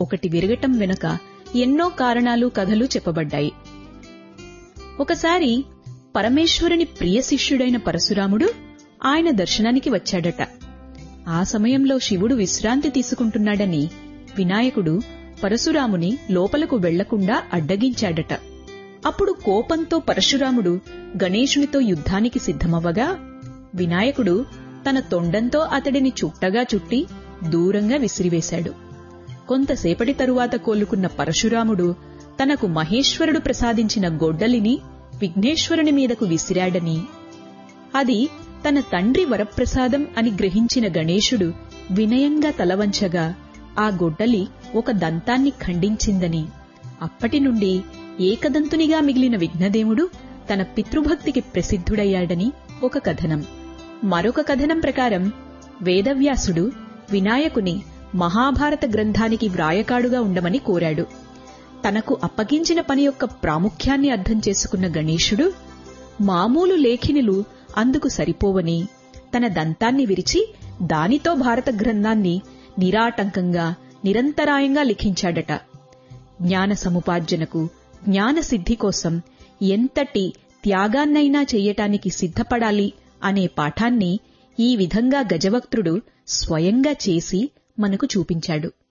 ఒకటి విరగటం వెనుక ఎన్నో కారణాలు కథలు చెప్పబడ్డాయి ఒకసారి పరమేశ్వరుని ప్రియ శిష్యుడైన పరశురాముడు ఆయన దర్శనానికి వచ్చాడట ఆ సమయంలో శివుడు విశ్రాంతి తీసుకుంటున్నాడని వినాయకుడు పరశురాముని లోపలకు వెళ్లకుండా అడ్డగించాడట అప్పుడు కోపంతో పరశురాముడు గణేశునితో యుద్ధానికి సిద్ధమవ్వగా వినాయకుడు తన తొండంతో అతడిని చుట్టగా చుట్టి దూరంగా విసిరివేశాడు కొంతసేపటి తరువాత కోలుకున్న పరశురాముడు తనకు మహేశ్వరుడు ప్రసాదించిన గొడ్డలిని విఘ్నేశ్వరుని మీదకు విసిరాడని అది తన తండ్రి వరప్రసాదం అని గ్రహించిన గణేశుడు వినయంగా తలవంచగా ఆ గొడ్డలి ఒక దంతాన్ని ఖండించిందని అప్పటి నుండి ఏకదంతునిగా మిగిలిన విఘ్నదేవుడు తన పితృభక్తికి ప్రసిద్ధుడయ్యాడని ఒక కథనం మరొక కథనం ప్రకారం వేదవ్యాసుడు వినాయకుని మహాభారత గ్రంథానికి వ్రాయకాడుగా ఉండమని కోరాడు తనకు అప్పగించిన పని యొక్క ప్రాముఖ్యాన్ని అర్థం చేసుకున్న గణేశుడు మామూలు లేఖినులు అందుకు సరిపోవని తన దంతాన్ని విరిచి దానితో భారత గ్రంథాన్ని నిరాటంకంగా నిరంతరాయంగా లిఖించాడట జ్ఞాన సముపార్జనకు జ్ఞాన సిద్ధి కోసం ఎంతటి త్యాగాన్నైనా చెయ్యటానికి సిద్ధపడాలి అనే పాఠాన్ని ఈ విధంగా గజవక్త్రుడు స్వయంగా చేసి మనకు చూపించాడు